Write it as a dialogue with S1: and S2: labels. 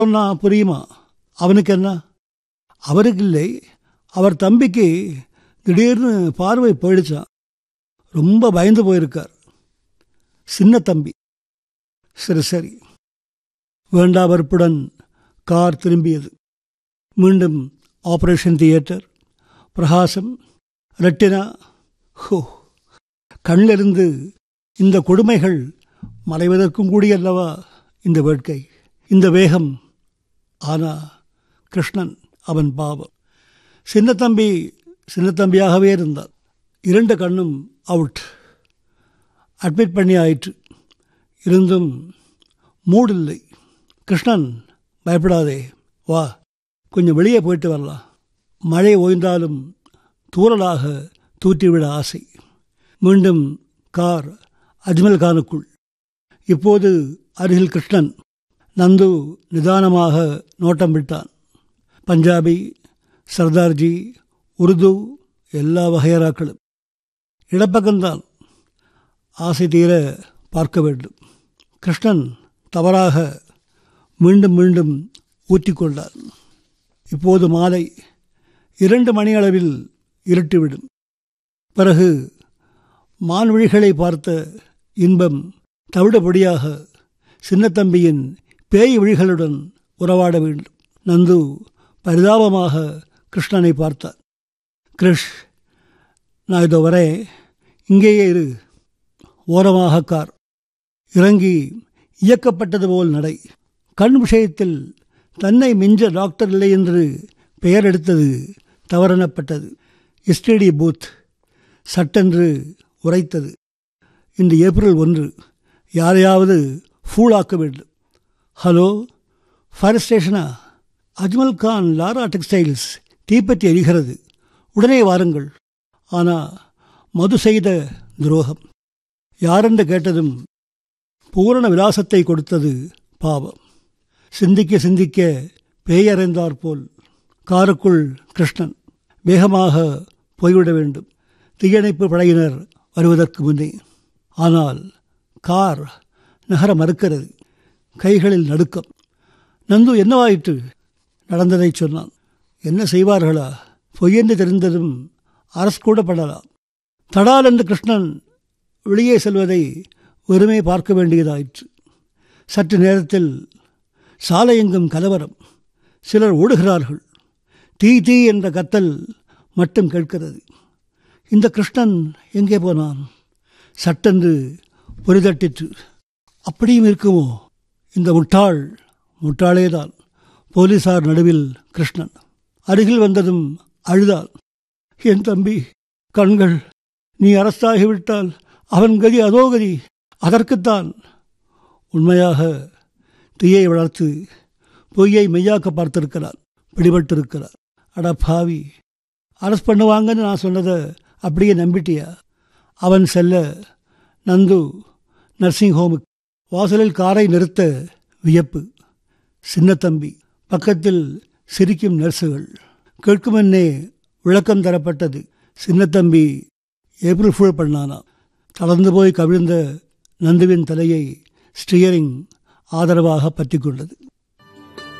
S1: சொன்னா புரியுமா அவனுக்கு என்ன அவருக்கு இல்லை அவர் தம்பிக்கு திடீர்னு பார்வை போயிடுச்சான் ரொம்ப பயந்து போயிருக்கார் சின்ன தம்பி சரி சரி வேண்டா வெறுப்புடன் கார் திரும்பியது மீண்டும் ஆபரேஷன் தியேட்டர் பிரகாசம் ரெட்டினா ஹோ கண்ணிலிருந்து இந்த கொடுமைகள் மறைவதற்கும் கூடியல்லவா இந்த வேட்கை இந்த வேகம் ஆனா கிருஷ்ணன் அவன் பாவம் சின்ன தம்பி சின்ன தம்பியாகவே இருந்தான் இரண்டு கண்ணும் அவுட் அட்மிட் பண்ணி ஆயிற்று இருந்தும் மூடில்லை கிருஷ்ணன் பயப்படாதே வா கொஞ்சம் வெளியே போயிட்டு வரலாம் மழை ஓய்ந்தாலும் தூரலாக தூற்றிவிட ஆசை மீண்டும் கார் அஜ்மல் கானுக்குள் இப்போது அருகில் கிருஷ்ணன் நந்து நிதானமாக நோட்டம் விட்டான் பஞ்சாபி சர்தார்ஜி உருது எல்லா வகையராக்களும் இடப்பக்கம்தான் ஆசை தீர பார்க்க வேண்டும் கிருஷ்ணன் தவறாக மீண்டும் மீண்டும் ஊற்றிக்கொண்டான் இப்போது மாலை இரண்டு மணி அளவில் இருட்டிவிடும் பிறகு மான்விழிகளை பார்த்த இன்பம் தவிடபடியாக சின்னத்தம்பியின் பேய் விழிகளுடன் உறவாட வேண்டும் நந்து பரிதாபமாக கிருஷ்ணனை பார்த்தார் கிருஷ் நான் இதோ வரேன் இங்கேயே இரு ஓரமாக கார் இறங்கி இயக்கப்பட்டது போல் நடை கண் விஷயத்தில் தன்னை மிஞ்ச டாக்டர் இல்லை என்று பெயர் எடுத்தது தவறெனப்பட்டது எஸ்டிடி பூத் சட்டென்று உரைத்தது இந்த ஏப்ரல் ஒன்று யாரையாவது ஃபூலாக்க வேண்டும் ஹலோ ஃபயர் ஸ்டேஷனா அஜ்மல் கான் லாரா டெக்ஸ்டைல்ஸ் தீப்பற்றி எரிகிறது உடனே வாருங்கள் ஆனால் மது செய்த துரோகம் யாரென்று கேட்டதும் பூரண விலாசத்தை கொடுத்தது பாவம் சிந்திக்க சிந்திக்க பேயறைந்தார் போல் காருக்குள் கிருஷ்ணன் வேகமாக போய்விட வேண்டும் தீயணைப்பு படையினர் வருவதற்கு முன்னே ஆனால் கார் நகர மறுக்கிறது கைகளில் நடுக்கம் நந்து என்னவாயிற்று நடந்ததை சொன்னான் என்ன செய்வார்களா பொய்யென்று தெரிந்ததும் அரசு கூட படலாம் தடால் என்று கிருஷ்ணன் வெளியே செல்வதை வெறுமே பார்க்க வேண்டியதாயிற்று சற்று நேரத்தில் சாலையெங்கும் கலவரம் சிலர் ஓடுகிறார்கள் தீ தீ என்ற கத்தல் மட்டும் கேட்கிறது இந்த கிருஷ்ணன் எங்கே போனான் சட்டென்று பொறிதட்டிற்று அப்படியும் இருக்குமோ இந்த முட்டாள் முட்டாளேதான் போலீசார் நடுவில் கிருஷ்ணன் அருகில் வந்ததும் அழுதாள் என் தம்பி கண்கள் நீ அரசாகிவிட்டால் அவன் கதி அதோ கதி அதற்குத்தான் உண்மையாக தீயை வளர்த்து பொய்யை மெய்யாக்க பார்த்திருக்கிறார் பிடிபட்டிருக்கிறார் அட பாவி அரசு பண்ணுவாங்கன்னு நான் சொன்னதை அப்படியே நம்பிட்டியா அவன் செல்ல நந்து நர்சிங் ஹோமுக்கு வாசலில் காரை நிறுத்த வியப்பு சின்ன தம்பி பக்கத்தில் சிரிக்கும் நர்ஸுகள் கேட்குமென்னே விளக்கம் தரப்பட்டது சின்ன தம்பி ஏப்ரல் ஃபுல் பண்ணானா தளர்ந்து போய் கவிழ்ந்த நந்துவின் தலையை ஸ்டியரிங் ஆதரவாக பற்றி கொண்டது